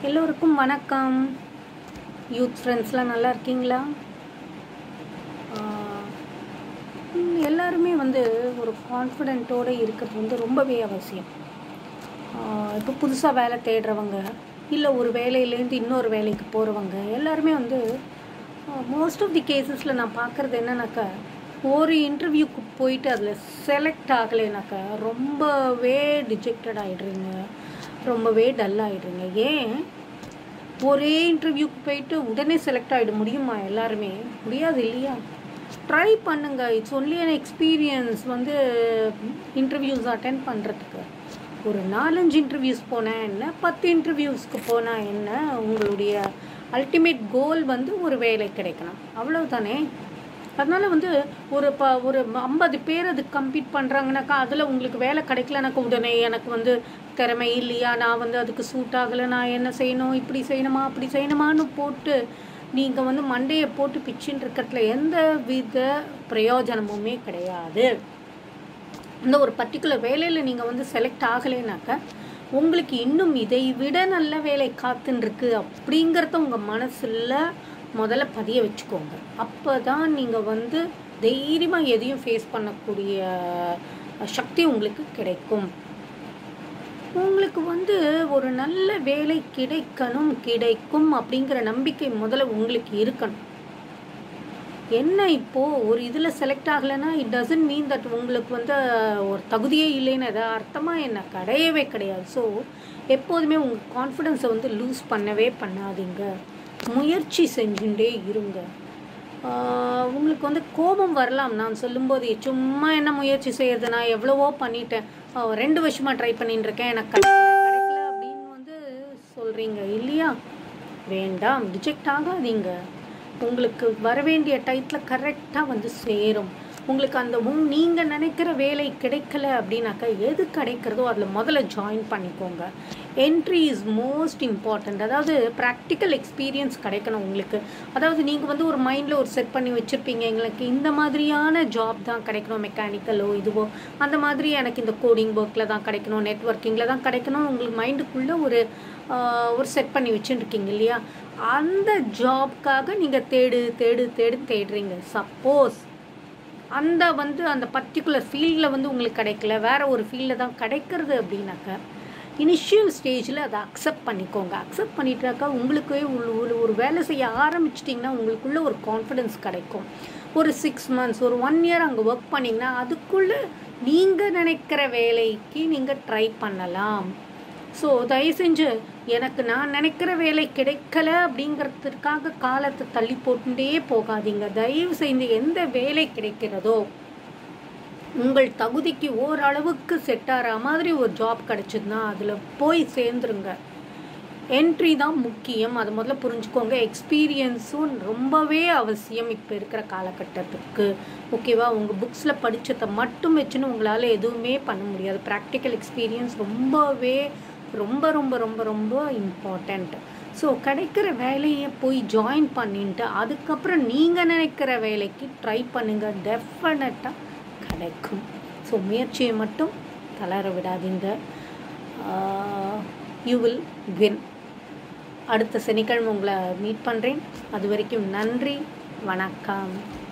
எல்லோருக்கும் வணக்கம் யூத் ஃப்ரெண்ட்ஸ்லாம் நல்லா இருக்கீங்களா ஆஹ் ம், எல்லாருமே வந்து ஒரு கான்ஃபிடென்ட்டோடு இருக்கிறது வந்து ரொம்பவே அவசியம் ஆஹ் இப்போ புதுசாக வேலை தேடுறவங்க இல்லை ஒரு வேலையிலேருந்து இன்னொரு வேலைக்கு போகிறவங்க எல்லாருமே வந்து மோஸ்ட் ஆஃப் தி கேசஸில் நான் பார்க்குறது என்னன்னாக்கா ஒரு இன்டர்வியூக்கு போயிட்டு அதில் செலக்ட் ஆகலைனாக்கா ரொம்பவே டிஜெக்டட் ஆகிடுறீங்க ரொம்பவே டல் ஆகிடுறீங்க ஏன் ஒரே இன்டர்வியூக்கு போயிட்டு உடனே செலக்ட் ஆகிட முடியுமா எல்லாருமே முடியாது இல்லையா ட்ரை பண்ணுங்க இட்ஸ் ஒன்லி an எக்ஸ்பீரியன்ஸ் வந்து இன்டர்வியூஸ் அட்டென்ட் பண்ணுறதுக்கு ஒரு நாலஞ்சு இன்டர்வியூஸ் போனேன் என்ன பத்து இன்டர்வியூஸ்க்கு போனால் என்ன உங்களுடைய அல்டிமேட் கோல் வந்து ஒரு வேலை கிடைக்கணும் அவ்வளவுதானே அதனால வந்து ஒரு ப ஒரு ஐம்பது பேர் அது கம்ப்ளீட் பண்ணுறாங்கனாக்கா அதில் உங்களுக்கு வேலை கிடைக்கலனாக்கா உடனே எனக்கு வந்து திறமை இல்லையா நான் வந்து அதுக்கு சூட் ஆகலை நான் என்ன செய்யணும் இப்படி செய்யணுமா அப்படி செய்யணுமான்னு போட்டு நீங்கள் வந்து மண்டையை போட்டு பிச்சுன்னு இருக்கிறதுல எந்த வித பிரயோஜனமுமே கிடையாது இந்த ஒரு பர்டிகுலர் வேலையில் நீங்கள் வந்து செலக்ட் ஆகலைனாக்கா உங்களுக்கு இன்னும் இதை விட நல்ல வேலை காத்துன்னு இருக்கு அப்படிங்கிறத உங்கள் மனசில் முதல்ல பதிய வச்சுக்கோங்க அப்போ தான் நீங்கள் வந்து தைரியமாக எதையும் ஃபேஸ் பண்ணக்கூடிய சக்தி உங்களுக்கு கிடைக்கும் உங்களுக்கு வந்து ஒரு நல்ல வேலை கிடைக்கணும் கிடைக்கும் அப்படிங்கிற நம்பிக்கை முதல்ல உங்களுக்கு இருக்கணும் என்ன இப்போ ஒரு இதில் செலக்ட் ஆகலைன்னா இட் டசன்ட் மீன் தட் உங்களுக்கு வந்து ஒரு தகுதியே இல்லைன்னு எதாவது அர்த்தமாக என்ன கிடையவே கிடையாது ஸோ எப்போதுமே உங்கள் கான்ஃபிடென்ஸை வந்து லூஸ் பண்ணவே பண்ணாதீங்க முயற்சி செஞ்சுட்டே இருங்க ஆஹ் உங்களுக்கு வந்து கோபம் வரலாம் நான் சொல்லும்போது சும்மா என்ன முயற்சி செய்யறது நான் எவ்வளவோ பண்ணிட்டேன் ஆஹ் ரெண்டு வருஷமா ட்ரை பண்ணிட்டு இருக்கேன் எனக்கு கிடைக்கல கிடைக்கல அப்படின்னு வந்து சொல்றீங்க இல்லையா வேண்டாம் ரிஜெக்ட் ஆகாதீங்க உங்களுக்கு வர வேண்டிய டயத்தில் கரெக்டாக வந்து சேரும் உங்களுக்கு அந்த உங் நீங்கள் நினைக்கிற வேலை கிடைக்கல அப்படின்னாக்கா எது கிடைக்கிறதோ அதில் முதல்ல ஜாயின் பண்ணிக்கோங்க என்ட்ரி இஸ் மோஸ்ட் இம்பார்ட்டண்ட் அதாவது ப்ராக்டிக்கல் எக்ஸ்பீரியன்ஸ் கிடைக்கணும் உங்களுக்கு அதாவது நீங்கள் வந்து ஒரு மைண்டில் ஒரு செட் பண்ணி வச்சுருப்பீங்க எங்களுக்கு இந்த மாதிரியான ஜாப் தான் கிடைக்கணும் மெக்கானிக்கலோ இதுவோ அந்த மாதிரி எனக்கு இந்த கோடிங் ஒர்க்கில் தான் கிடைக்கணும் நெட்ஒர்க்கிங்கில் தான் கிடைக்கணும் உங்களுக்கு மைண்டுக்குள்ளே ஒரு ஆஹ், ஒரு செட் பண்ணி வச்சுருக்கீங்க இல்லையா அந்த ஜாப்க்காக நீங்கள் தேடு தேடு தேடு தேடுறீங்க சப்போஸ் அந்த வந்து அந்த பர்டிகுலர் ஃபீல்டில் வந்து உங்களுக்கு கிடைக்கல வேற ஒரு ஃபீல்டில் தான் கிடைக்கிறது அப்படின்னாக்கா இனிஷியல் ஸ்டேஜில் அதை அக்செப்ட் பண்ணிக்கோங்க அக்செப்ட் பண்ணிட்டாக்கா உங்களுக்கே ஒரு ஒரு- ஒரு வேலை செய்ய ஆரம்பிச்சிட்டிங்கன்னா உங்களுக்குள்ள ஒரு கான்ஃபிடென்ஸ் கிடைக்கும் ஒரு சிக்ஸ் மந்த்ஸ் ஒரு ஒன் இயர் அங்கே ஒர்க் பண்ணிங்கன்னா அதுக்குள்ளே நீங்கள் நினைக்கிற வேலைக்கு நீங்கள் ட்ரை பண்ணலாம் ஸோ தயவு செஞ்சு எனக்கு நான் நினைக்கிற வேலை கிடைக்கல அப்படிங்கிறதுக்காக காலத்தை தள்ளி போட்டுட்டே போகாதீங்க தயவு செய்து எந்த வேலை கிடைக்கிறதோ உங்கள் தகுதிக்கு ஓரளவுக்கு செட் ஆகிற மாதிரி ஒரு ஜாப் கிடைச்சதுன்னா அதில் போய் சேர்ந்துருங்க என்ட்ரி தான் முக்கியம் அது முதல்ல புரிஞ்சுக்கோங்க எக்ஸ்பீரியன்ஸும் ரொம்பவே அவசியம் இப்போ இருக்கிற காலகட்டத்துக்கு ஓகேவா உங்கள் புக்ஸில் படித்ததை மட்டும் வச்சுன்னு உங்களால் எதுவுமே பண்ண முடியாது ப்ராக்டிக்கல் எக்ஸ்பீரியன்ஸ் ரொம்பவே ரொம்ப ரொம்ப ரொம்ப ரொம்ப இம்பார்ட்டண்ட் ஸோ கிடைக்கிற வேலையை போய் ஜாயின் பண்ணிட்டு அதுக்கப்புறம் நீங்கள் நினைக்கிற வேலைக்கு ட்ரை பண்ணுங்கள் டெஃபினட்டாக கிடைக்கும் ஸோ முயற்சியை மட்டும் தளர விடாதீங்க யூ வில் வின் அடுத்த சனிக்கிழமை உங்களை மீட் பண்ணுறேன் அது வரைக்கும் நன்றி வணக்கம்